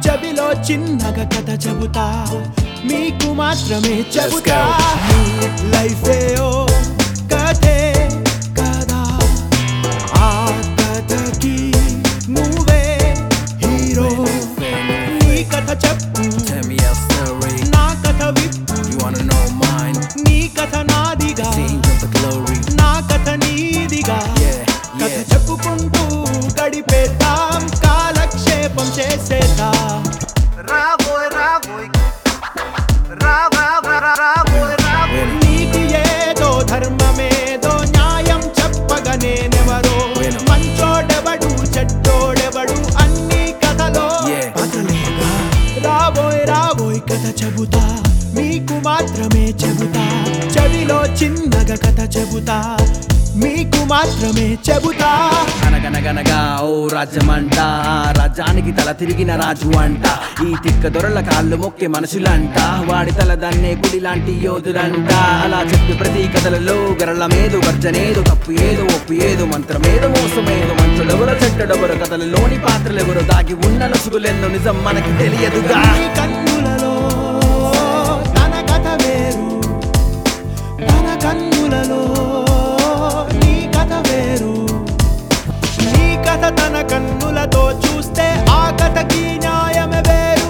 చెవిలో చిన్నగా కథ చెబుతా మీకు మాత్రమే చెబుతా లైఫే ఓ కథే కదా ఆ కథకి నువ్వే హీరో నీ కథ చెప్పు Tell me your story. నా కథ విప్పు You wanna know mine? నీ కథ నాదిగా Scenes of the glory. నా కథ నీదిగా Yeah, కథ yeah. చెప్పుకుంటూ గడిపేద్దాం కాలక్షేపం చేసేద్దాం రాబోయ్ రాబోయ్ రా రా రా రా రాబోయ్ రాబోయ్ నీతి ఏదో ధర్మమేదో న్యాయం చెప్పగా నేనెవరో Bueno. మంచోడెవడు చెడ్డోడెవడు అన్ని కథలో Yeah. కథలేగా రాబోయ్ రాబోయ్ కథ చెబుతా మీకు మాత్రమే చెబుతా చెవిలో చిన్నగా కథ చెబుతా మీకు మాత్రమే చెబుతా అనగనగనగా ఓ రాజ్యమంట రాజ్యానికి తల తిరిగిన రాజు అంట ఈ తిక్క దొరల కాళ్ళు మొక్కే మనుషులంట వాడి తల దన్నే గుడి లాంటి యోధులంట అలా చెప్పి ప్రతి కథలలో గరళమేదో గర్జనేదో తప్పు ఏదో ఒప్పు ఏదో మంత్రమేదో మోసమేదో మంచుడెవరో చెడ్డడెవరో కథలలోని పాత్రలెవరో దాగి ఉన్న లసుగులెన్నో నిజం మనకి తెలియదుగా నీ కన్నులలో తన కథ వేరు తన కన్నులలో నీ కథ వేరు నీ కథ తన కన్నులతో చూస్తే ఆ కథకి న్యాయమే వేరు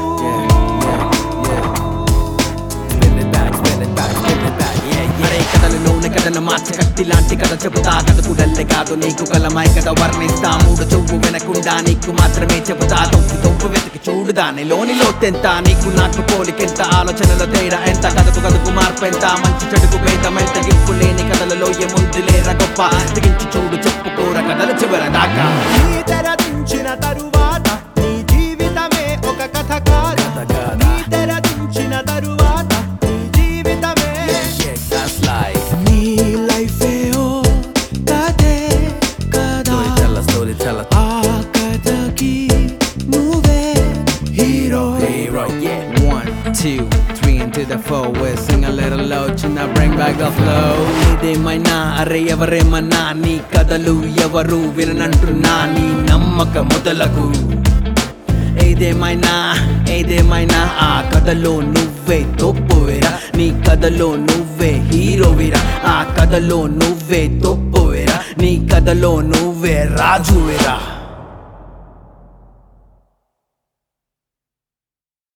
Spin it back, spin it back, spin it back, yeah, yeah. అరే కథలలోని కథను మార్చి కత్తి లాంటి కథ చెబుతా కథకు డల్లే కాదు నీకు కలమై కథ వర్ణిస్తా మూడు చెవు వినకుండా నీకు మాత్రమే చెబుతా తొవ్వు తొవ్వు వెతికి చూడు దానిలోని లోతెంత నీకు నాకు పోలికెంత ఆలోచనల తేడా ఎంత కథకు కథకు మార్పు ఎంత మంచి చెడుకు భేదమెంత గింపు లేని కథలలో ఏముంది లేరా గొప్ప తెగించి చూడు చెప్పుకోర కథల చివర దాకా నీ తెరదించిన తరువాత నీ జీవితమే ఒక కథ కాదా కథ కాదా? నీ తెరదించిన తరువాత నీ జీవితమే Yeah, that's life. నీ లైఫే ఓ కథే కదా Storyteller, storyteller. ఆ కథకి నువ్వే hero Hero, yeah. One, two, three, into the four. We'll sing a little low, చిన్న bring back the flow. ఇదేమైనా అరే ఎవరేమన్నా నీ కథలు ఎవరు విననంటున్నా నీ నమ్మక మొదలకు ఏదేమైనా ఏదేమైనా ఆ కథలో నువ్వే తొప్పువేరా నీ కథలో నువ్వే హీరోవిరా ఆ కథలో నువ్వే తొప్పువేరా నీ కథలో నువ్వే రాజువేరా